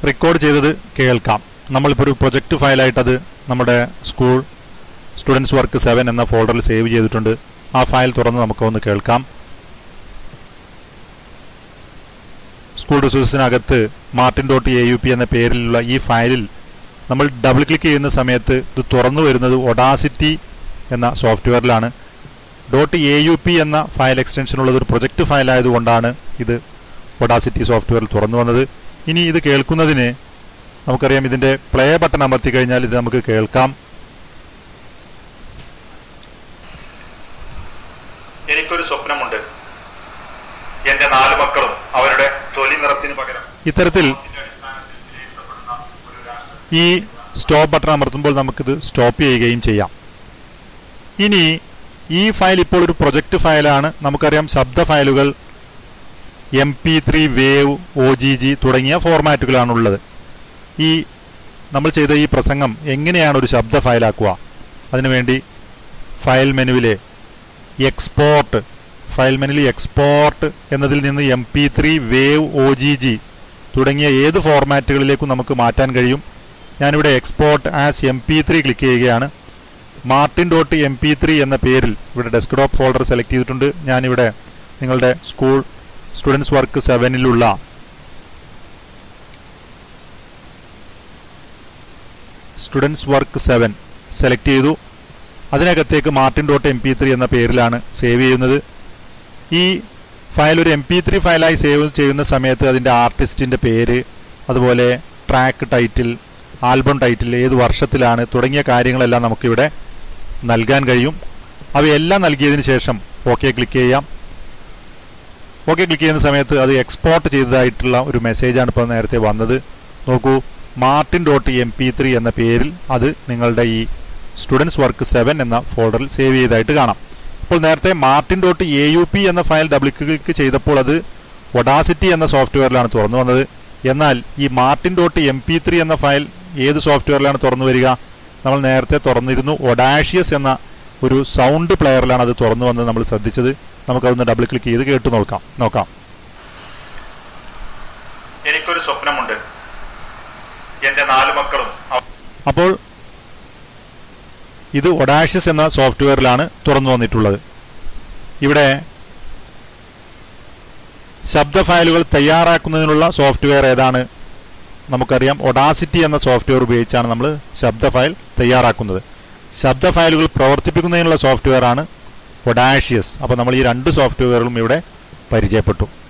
record ചെയ്തത് കേൾക്കാം നമ്മളിപ്പോൾ ഒരു പ്രൊജക്റ്റ് ഫയലായിട്ട് അത് നമ്മുടെ സ്കൂൾ സ്റ്റുഡൻസ് വർക്ക് സെവൻ എന്ന ഫോൾഡറിൽ സേവ് ചെയ്തിട്ടുണ്ട് ആ ഫയൽ തുറന്ന് നമുക്കൊന്ന് കേൾക്കാം സ്കൂൾ റിസോഴ്സിനകത്ത് Martin dot A U P എന്ന പേരിലുള്ള ഈ ഫയലിൽ നമ്മൾ ഡബിൾ ക്ലിക്ക് ചെയ്യുന്ന സമയത്ത് ഇത് തുറന്നു വരുന്നത് ഒഡാസിറ്റി എന്ന സോഫ്റ്റ്വെയറിലാണ് ഡോട്ട് എ യു പി എന്ന ഫയൽ എക്സ്റ്റൻഷൻ ഉള്ളത് ഒരു പ്രൊജക്റ്റ് ഫയൽ ആയതുകൊണ്ടാണ് ഇത് ഒഡാസിറ്റി സോഫ്റ്റ്വെയറിൽ തുറന്നു വന്നത് ഇനി ഇത് കേൾക്കുന്നതിന് നമുക്കറിയാം ഇതിന്റെ പ്ലേ ബട്ടൺ അമർത്തി കഴിഞ്ഞാൽ ഇത് നമുക്ക് കേൾക്കാം എനിക്കൊരു സ്വപ്നമുണ്ട് എന്റെ നാല് മക്കളും അവരുടെ തൊലി നിറത്തിന് പകരം ഇത്തരത്തിൽ ഇതിന്റെ അടിസ്ഥാനത്തിൽ വിലയിരുത്തപ്പെടുന്ന ഒരു രാഷ്ട്രം ഈ സ്റ്റോപ്പ് ബട്ടൺ അമർത്തുമ്പോൾ നമുക്കിത് സ്റ്റോപ്പ് ചെയ്യുകയും ചെയ്യാം ഇനി ഈ ഫയൽ ഇപ്പോൾ ഒരു പ്രൊജക്റ്റ് ഫയലാണ് നമുക്കറിയാം ശബ്ദ ഫയലുകൾ M P three wave O G G തുടങ്ങിയ ഫോർമാറ്റുകളാണ് ഉള്ളത് ഈ നമ്മൾ ചെയ്ത ഈ പ്രസംഗം എങ്ങനെയാണ് ഒരു ശബ്ദ ഫയലാക്കുക അതിനുവേണ്ടി ഫയൽ മെനുവിലെ എക്സ്പോർട്ട് ഫയൽ മെനുവിൽ എക്സ്പോർട്ട് എന്നതിൽ നിന്ന് M P three wave O G G തുടങ്ങിയ ഏത് ഫോർമാറ്റുകളിലേക്കും നമുക്ക് മാറ്റാൻ കഴിയും ഞാനിവിടെ export as M P three click ചെയ്യുകയാണ് Martin dot M P three എന്ന പേരിൽ ഇവിടെ ഡെസ്ക്ടോപ്പ് ഫോൾഡർ സെലക്ട് ചെയ്തിട്ടുണ്ട് ഞാനിവിടെ നിങ്ങളുടെ സ്കൂൾ സ്റ്റുഡൻസ് വർക്ക് സെവനിലുള്ള സ്റ്റുഡൻസ് വർക്ക് സെവൻ സെലക്ട് ചെയ്തു അതിനകത്തേക്ക് Martin dot M P three എന്ന പേരിലാണ് സേവ് ചെയ്യുന്നത് ഈ ഫയൽ ഒരു എം പി ത്രീ ഫയലായി സേവ് ചെയ്യുന്ന സമയത്ത് അതിൻ്റെ ആർട്ടിസ്റ്റിൻ്റെ പേര് അതുപോലെ ട്രാക്ക് ടൈറ്റിൽ ആൽബം ടൈറ്റിൽ ഏത് വർഷത്തിലാണ് തുടങ്ങിയ കാര്യങ്ങളെല്ലാം നമുക്കിവിടെ നൽകാൻ കഴിയും അവയെല്ലാം നൽകിയതിന് ശേഷം ഓക്കെ ക്ലിക്ക് ചെയ്യാം ഓക്കെ ക്ലിക്ക് ചെയ്യുന്ന സമയത്ത് അത് എക്സ്പോർട്ട് ചെയ്തതായിട്ടുള്ള ഒരു മെസ്സേജാണ് ഇപ്പോൾ നേരത്തെ വന്നത് നോക്കൂ Martin dot M P three എന്ന പേരിൽ അത് നിങ്ങളുടെ ഈ സ്റ്റുഡൻസ് വർക്ക് സെവൻ എന്ന ഫോൾഡറിൽ സേവ് ചെയ്തതായിട്ട് കാണാം ഇപ്പോൾ നേരത്തെ Martin dot A U P എന്ന ഫയൽ ഡബിൾ ക്ലിക്ക് ചെയ്തപ്പോൾ അത് ഒഡാസിറ്റി എന്ന സോഫ്റ്റ്വെയറിലാണ് തുറന്നു വന്നത് എന്നാൽ ഈ Martin dot M P three എന്ന ഫയൽ ഏത് സോഫ്റ്റ്വെയറിലാണ് തുറന്നു വരിക നമ്മൾ നേരത്തെ തുറന്നിരുന്നു ഒഡാഷ്യസ് എന്ന ഒരു സൗണ്ട് പ്ലെയറിലാണ് അത് തുറന്നു വന്നത് നമ്മൾ ശ്രദ്ധിച്ചത് നമുക്കതൊന്ന് ഡബിൾ ക്ലിക്ക് ചെയ്ത് കേട്ടു നോക്കാം നോക്കാം എനിക്കൊരു സ്വപ്നമുണ്ട് എന്റെ നാല് മക്കളും അവ- അപ്പോൾ ഇത് ഒഡാഷ്യസ് എന്ന സോഫ്റ്റ്വെയറിലാണ് തുറന്നു വന്നിട്ടുള്ളത് ഇവിടെ ശബ്ദ ഫയലുകൾ തയ്യാറാക്കുന്നതിനുള്ള സോഫ്റ്റ്വെയർ ഏതാണ് നമുക്കറിയാം ഒഡാസിറ്റി എന്ന സോഫ്റ്റ്വെയർ ഉപയോഗിച്ചാണ് നമ്മൾ ശബ്ദ ഫയൽ തയ്യാറാക്കുന്നത് ശബ്ദ ഫയലുകൾ പ്രവർത്തിപ്പിക്കുന്നതിനുള്ള സോഫ്റ്റ്വെയർ ആണ് ഒഡാഷ്യസ് അപ്പോൾ നമ്മൾ ഈ രണ്ട് സോഫ്റ്റ്വെയറുകളും ഇവിടെ പരിചയപ്പെട്ടു